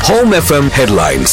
Home FM headlines.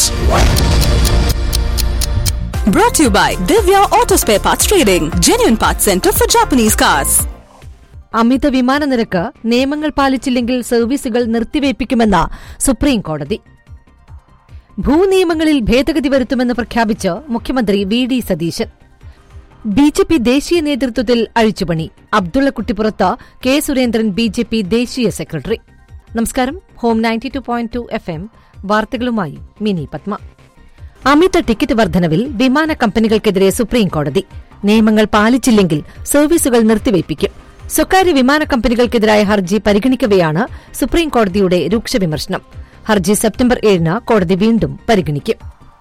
Brought to you by Divya Auto Spare Parts Trading, genuine parts center for Japanese cars. അമിത വിമാന നിരക്ക് നിയമങ്ങൾ പാലിച്ചില്ലെങ്കിൽ സർവീസുകൾ നിർത്തിവയ്പ്പിക്കുമെന്ന supreme കോടതി ഭൂനിയമങ്ങളിൽ ഭേദഗതി വരുത്തുമെന്ന് പ്രഖ്യാപിച്ച് മുഖ്യമന്ത്രി V D Satheesan B J P ദേശീയ നേതൃത്വത്തിൽ അഴിച്ചുപണി അബ്ദുള്ളക്കുട്ടിപ്പുറത്ത് K Surendran B J P ദേശീയ സെക്രട്ടറി നമസ്കാരം home ninety two point two F M വാർത്തകളുമായി മിനി പത്മ അമിത ടിക്കറ്റ് വർധനവിൽ വിമാന കമ്പനികൾക്കെതിരെ സുപ്രീം കോടതി നിയമങ്ങൾ പാലിച്ചില്ലെങ്കിൽ സർവീസുകൾ നിർത്തിവയ്പ്പിക്കും സ്വകാര്യ വിമാന കമ്പനികൾക്കെതിരായ ഹർജി പരിഗണിക്കവെയാണ് സുപ്രീം കോടതിയുടെ രൂക്ഷ വിമർശനം ഹർജി സെപ്റ്റംബർ ഏഴിന് കോടതി വീണ്ടും പരിഗണിക്കും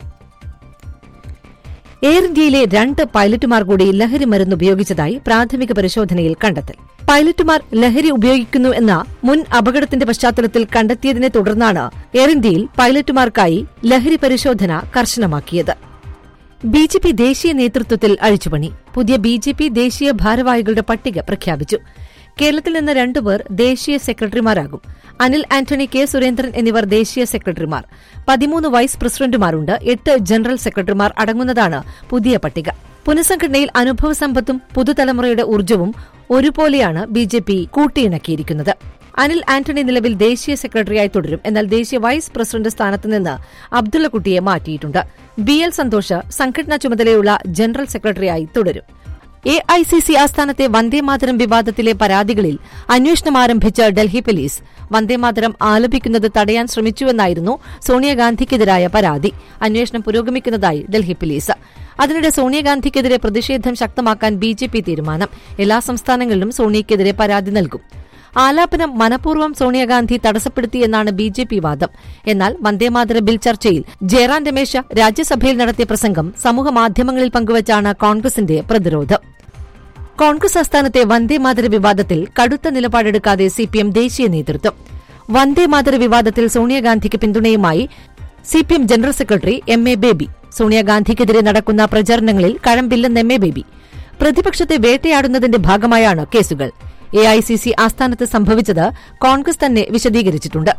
എയർ ഇന്ത്യയിലെ രണ്ട് പൈലറ്റുമാർ കൂടി ലഹരി മരുന്ന് ഉപയോഗിച്ചതായി പ്രാഥമിക പരിശോധനയിൽ കണ്ടെത്തൽ പൈലറ്റുമാർ ലഹരി ഉപയോഗിക്കുന്നു എന്ന മുൻ അപകടത്തിന്റെ പശ്ചാത്തലത്തിൽ കണ്ടെത്തിയതിനെ തുടർന്നാണ് എയർ ഇന്ത്യയിൽ പൈലറ്റുമാർക്കായി ലഹരി പരിശോധന കർശനമാക്കിയത് ബി ജെ പി ദേശീയ നേതൃത്വത്തിൽ അഴിച്ചുപണി പുതിയ ബി ജെ പി ദേശീയ ഭാരവാഹികളുടെ പട്ടിക പ്രഖ്യാപിച്ചു കേരളത്തിൽ നിന്ന് രണ്ടുപേർ ദേശീയ സെക്രട്ടറിമാരാകും അനിൽ ആന്റണി കെ സുരേന്ദ്രൻ എന്നിവർ ദേശീയ സെക്രട്ടറിമാർ പതിമൂന്ന് വൈസ് പ്രസിഡന്റുമാരുണ്ട് എട്ട് ജനറൽ സെക്രട്ടറിമാർ അടങ്ങുന്നതാണ് പുതിയ പട്ടിക പുനഃസംഘടനയിൽ അനുഭവസമ്പത്തും പുതുതലമുറയുടെ ഊർജ്ജവും ഒരുപോലെയാണ് ബി ജെ പി കൂട്ടിയിണക്കിയിരിക്കുന്നത് അനിൽ ആന്റണി നിലവിൽ ദേശീയ സെക്രട്ടറിയായി തുടരും എന്നാൽ ദേശീയ വൈസ് പ്രസിഡന്റ് സ്ഥാനത്ത് നിന്ന് അബ്ദുള്ളക്കുട്ടിയെ മാറ്റിയിട്ടുണ്ട് ബി എൽ സന്തോഷ് സംഘടനാ ചുമതലയുള്ള ജനറൽ സെക്രട്ടറിയായി തുടരും എ ഐ സി സി ആസ്ഥാനത്തെ വന്ദേമാതരം വിവാദത്തിലെ പരാതികളിൽ അന്വേഷണം ആരംഭിച്ച ഡൽഹി പോലീസ് വന്ദേമാതരം ആലപിക്കുന്നത് തടയാൻ ശ്രമിച്ചുവെന്നായിരുന്നു സോണിയാഗാന്ധിക്കെതിരായ പരാതി അന്വേഷണം പുരോഗമിക്കുന്നതായി ഡൽഹി പോലീസ് അതിനിടെ സോണിയാഗാന്ധിക്കെതിരെ പ്രതിഷേധം ശക്തമാക്കാൻ ബി ജെ പി തീരുമാനം എല്ലാ സംസ്ഥാനങ്ങളിലും സോണിയയ്ക്കെതിരെ പരാതി നൽകും ആലാപനം മനഃപൂർവ്വം സോണിയാഗാന്ധി തടസ്സപ്പെടുത്തിയെന്നാണ് ബി ജെ പി വാദം എന്നാൽ വന്ദേമാതര ബിൽ ചർച്ചയിൽ ജയറാം രമേശ് രാജ്യസഭയിൽ നടത്തിയ പ്രസംഗം സമൂഹമാധ്യമങ്ങളിൽ പങ്കുവച്ചാണ് കോൺഗ്രസിന്റെ പ്രതിരോധം കോൺഗ്രസ് ആസ്ഥാനത്തെ വന്ദേമാതര വിവാദത്തിൽ കടുത്ത നിലപാടെടുക്കാതെ സിപിഎം ദേശീയ നേതൃത്വം വന്ദേമാതര വിവാദത്തിൽ സോണിയാഗാന്ധിക്ക് പിന്തുണയുമായി C P M general secretary M A Baby സോണിയാഗാന്ധിക്കെതിരെ നടക്കുന്ന പ്രചാരണങ്ങളിൽ കഴമ്പില്ലെന്ന് എം എ ബേബി പ്രതിപക്ഷത്തെ വേട്ടയാടുന്നതിന്റെ ഭാഗമായാണ് കേസുകൾ എ ഐ സി സി ആസ്ഥാനത്ത് സംഭവിച്ചത് കോൺഗ്രസ് തന്നെ വിശദീകരിച്ചിട്ടുണ്ട്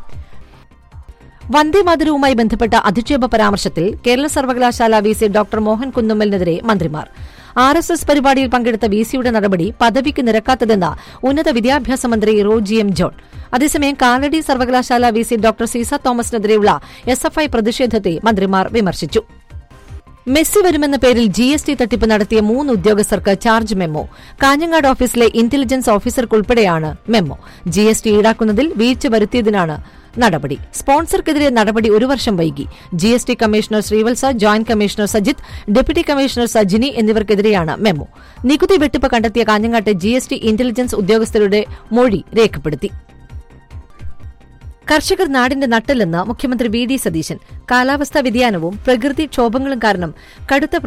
വന്ദേമാതരവുമായി ബന്ധപ്പെട്ട അധിക്ഷേപ പരാമർശത്തിൽ കേരള സർവകലാശാല വി സി ഡോക്ടർ മോഹൻ കുന്നുമ്മലിനെതിരെ മന്ത്രിമാർ ആർ എസ് എസ് പരിപാടിയിൽ പങ്കെടുത്ത വി സിയുടെ നടപടി പദവിക്ക് നിരക്കാത്തതെന്ന് ഉന്നത വിദ്യാഭ്യാസ മന്ത്രി റോജി എം ജോൺ അതേസമയം കാലടി സർവകലാശാല വി സി ഡോക്ടർ സീസ തോമസിനെതിരെയുള്ള എസ് എഫ് ഐ പ്രതിഷേധത്തെ മന്ത്രിമാർ വിമർശിച്ചു മെസ്സി വരുമെന്ന പേരിൽ ജി എസ് ടി തട്ടിപ്പ് നടത്തിയ മൂന്ന് ഉദ്യോഗസ്ഥർക്ക് ചാർജ് മെമ്മോ കാഞ്ഞങ്ങാട് ഓഫീസിലെ ഇന്റലിജൻസ് ഓഫീസർക്കുൾപ്പെടെയാണ് മെമ്മോ ജി എസ് ടി ഈടാക്കുന്നതിൽ വീഴ്ച വരുത്തിയതിനാണ് നടപടി സ്പോൺസർക്കെതിരെ നടപടി ഒരു വർഷം വൈകി G S T commissioner Sreevalsa joint commissioner Sajith deputy commissioner Sajini എന്നിവർക്കെതിരെയാണ് മെമ്മോ നികുതി വെട്ടിപ്പ് കണ്ടെത്തിയ കാഞ്ഞങ്ങാട്ടെ ജി എസ് ടി ഇന്റലിജൻസ് ഉദ്യോഗസ്ഥരുടെ മൊഴി രേഖപ്പെടുത്തി കർഷകർ നാടിന്റെ നട്ടെല്ലെന്ന് മുഖ്യമന്ത്രി വി ഡി സതീശൻ കാലാവസ്ഥാ വ്യതിയാനവും പ്രകൃതിക്ഷോഭങ്ങളും കാരണം കടുത്ത